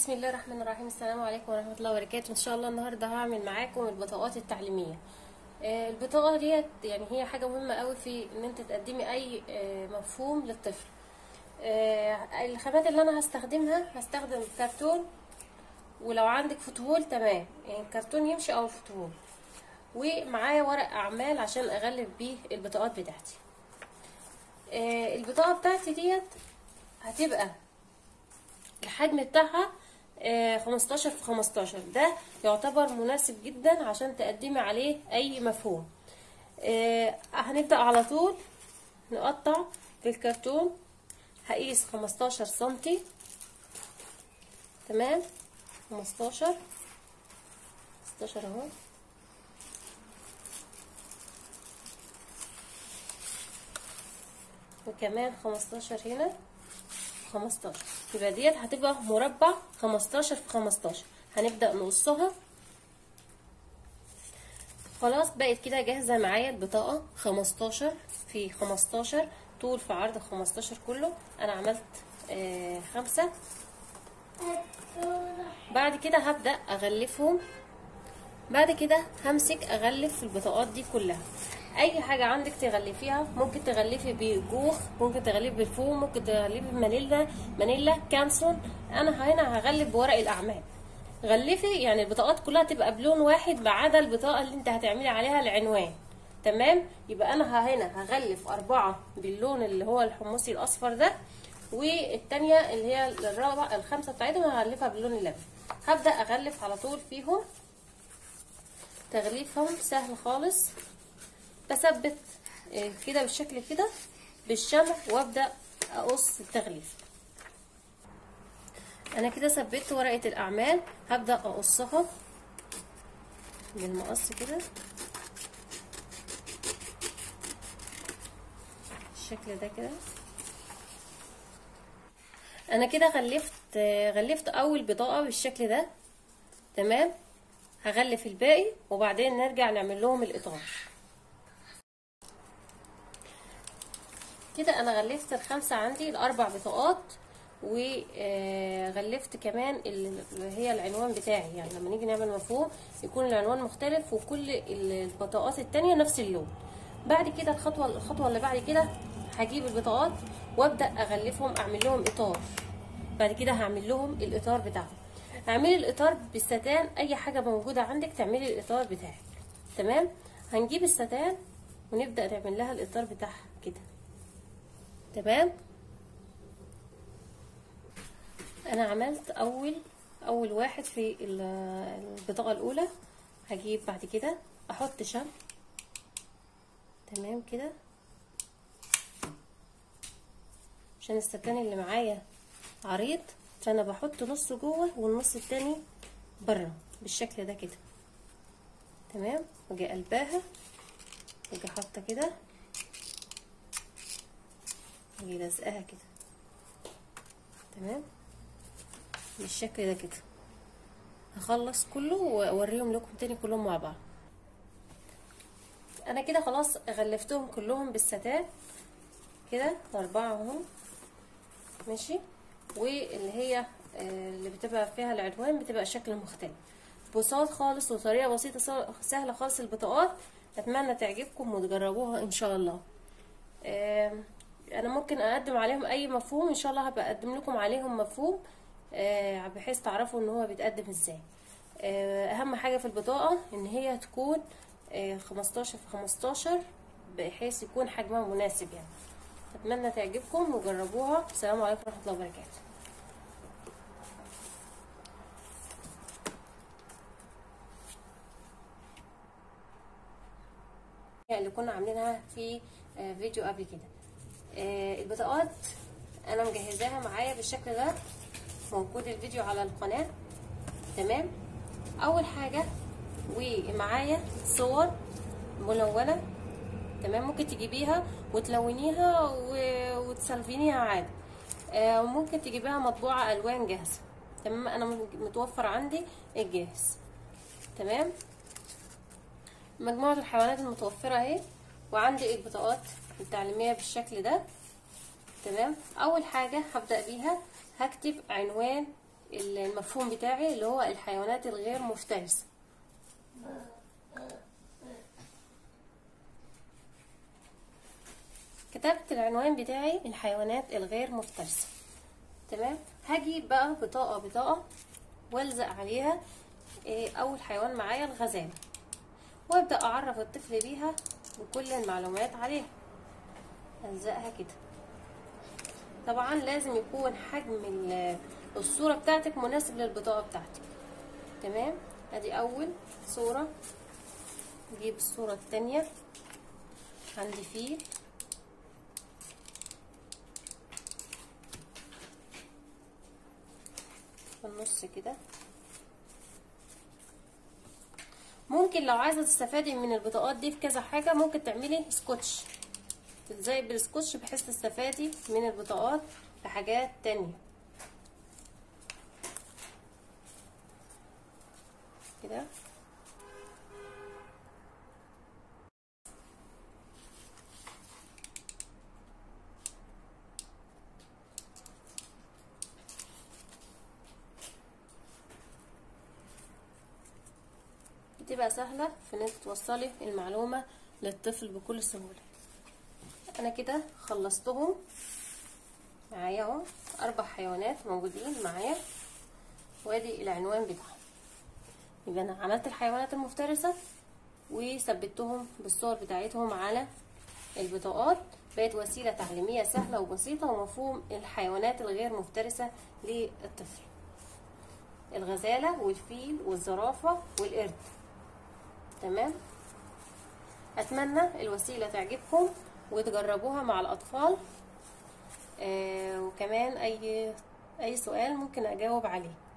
بسم الله الرحمن الرحيم السلام عليكم ورحمة الله وبركاته ان شاء الله النهاردة هعمل معاكم البطاقات التعليمية آه، البطاقة ديت يعني هي حاجة مهمة قوي في ان انت تقدمي اي آه، مفهوم للطفل آه، الخامات اللي انا هستخدمها هستخدم كرتون ولو عندك فتهول تمام يعني الكرتون يمشي او الفتهول ومعايا ورق اعمال عشان اغلف بيه البطاقات بتاعتي آه، البطاقة بتاعتي ديت هتبقى الحجم بتاعها آه، 15 في 15 ده يعتبر مناسب جدا عشان تقدمي عليه اي مفهوم آه، هنبدأ على طول نقطع في الكرتون هقيس 15 سنتي تمام 15 15 اهو وكمان 15 هنا 15 يبقى ديت هتبقى مربع 15 في 15 هنبدأ نقصها خلاص بقت كده جاهزة معايا البطاقة 15 في 15 طول في عرض 15 كله انا عملت آه خمسة بعد كده هبدأ اغلفهم بعد كده همسك اغلف البطاقات دي كلها اي حاجه عندك تغلفيها ممكن تغلفي بجوخ ممكن تغلفي بالفوم ممكن تغلفي بمانيلا مانيلا كانسون انا هنا هغلف بورق الاعمال غلفي يعني البطاقات كلها تبقى بلون واحد ما عدا البطاقه اللي انت هتعملي عليها العنوان تمام يبقى انا هنا هغلف اربعه باللون اللي هو الحمصي الاصفر ده والتانية اللي هي الرابعه الخمسه بتاعتهم هغلفها باللون اللبني هبدا اغلف على طول فيهم تغليفهم سهل خالص بثبت كده بالشكل كده بالشمع وابدا اقص التغليف انا كده ثبت ورقه الاعمال هبدا اقصها بالمقص كده بالشكل ده كده انا كده غلفت غلفت اول بطاقه بالشكل ده تمام هغلف الباقي وبعدين نرجع نعمل لهم الاطار كده انا غلفت الخمسه عندي الاربع بطاقات وغلفت كمان اللي هي العنوان بتاعي يعني لما نيجي نعمل مفهوم يكون العنوان مختلف وكل البطاقات التانية نفس اللون بعد كده الخطوه الخطوه اللي بعد كده هجيب البطاقات وابدا اغلفهم اعمل لهم اطار بعد كده هعمل لهم الاطار بتاعهم اعملي الاطار بالستان اي حاجه موجوده عندك تعملي الاطار بتاعك تمام هنجيب الستان ونبدا نعمل لها الاطار بتاعها كده تمام انا عملت اول اول واحد في البطاقه الاولى هجيب بعد كده احط شمع تمام كده عشان الستان اللي معايا عريض فانا بحط نص جوه والنص التاني بره بالشكل ده كده تمام واجي قلباها واجي حاطه كده واجي لازقاها كده تمام بالشكل ده كده هخلص كله واوريهم لكم تاني كلهم مع بعض انا كده خلاص غلفتهم كلهم بالستان كده اربعه اهم ماشي واللي هي اللي بتبقى فيها العنوان بتبقى شكل مختلف بساط خالص وطريقه بسيطه سهله خالص البطاقات اتمنى تعجبكم وتجربوها ان شاء الله انا ممكن اقدم عليهم اي مفهوم ان شاء الله هبقى اقدم لكم عليهم مفهوم بحيث تعرفوا ان هو بيتقدم ازاي اهم حاجه في البطاقه ان هي تكون خمستاشر في خمستاشر بحيث يكون حجمها مناسب يعني اتمنى تعجبكم وجربوها السلام عليكم ورحمه الله وبركاته اللي كنا عاملينها في فيديو قبل كده البطاقات انا مجهزاها معايا بالشكل ده موجود الفيديو على القناه تمام اول حاجه ومعايا صور ملونه تمام ممكن تجيبيها وتلونيها وتسلفينيها عادي آه ممكن تجيبيها مطبوعه الوان جاهزه تمام انا متوفر عندي الجاهز تمام مجموعه الحيوانات المتوفره اهي وعندي البطاقات التعليميه بالشكل ده تمام اول حاجه هبدا بيها هكتب عنوان المفهوم بتاعي اللي هو الحيوانات الغير مفترسة كتبت العنوان بتاعي الحيوانات الغير مفترسة تمام هجيب بقى بطاقة بطاقة والزق عليها إيه، اول حيوان معايا الغزالة وابدأ اعرف الطفل بيها وكل المعلومات عليها الزقها كده طبعا لازم يكون حجم ال- الصورة بتاعتك مناسب للبطاقة بتاعتك تمام ادي اول صورة نجيب الصورة التانية عندي فيل في النص كده ممكن لو عايزة تستفادي من البطاقات دي في كذا حاجة ممكن تعملي سكotش تلزقي بالسكotش بحيث تستفادي من البطاقات في حاجات تانية كده بتبقى سهلة في ان انت توصلي المعلومة للطفل بكل سهولة انا كده خلصتهم معايا اهو اربع حيوانات موجودين معايا وادي العنوان بتاعهم يبقى انا عملت الحيوانات المفترسة وثبتهم بالصور بتاعتهم على البطاقات بقت وسيلة تعليمية سهلة وبسيطة ومفهوم الحيوانات الغير مفترسة للطفل الغزالة والفيل والزرافة والقرد تمام اتمنى الوسيله تعجبكم وتجربوها مع الاطفال آه وكمان اي اي سؤال ممكن اجاوب عليه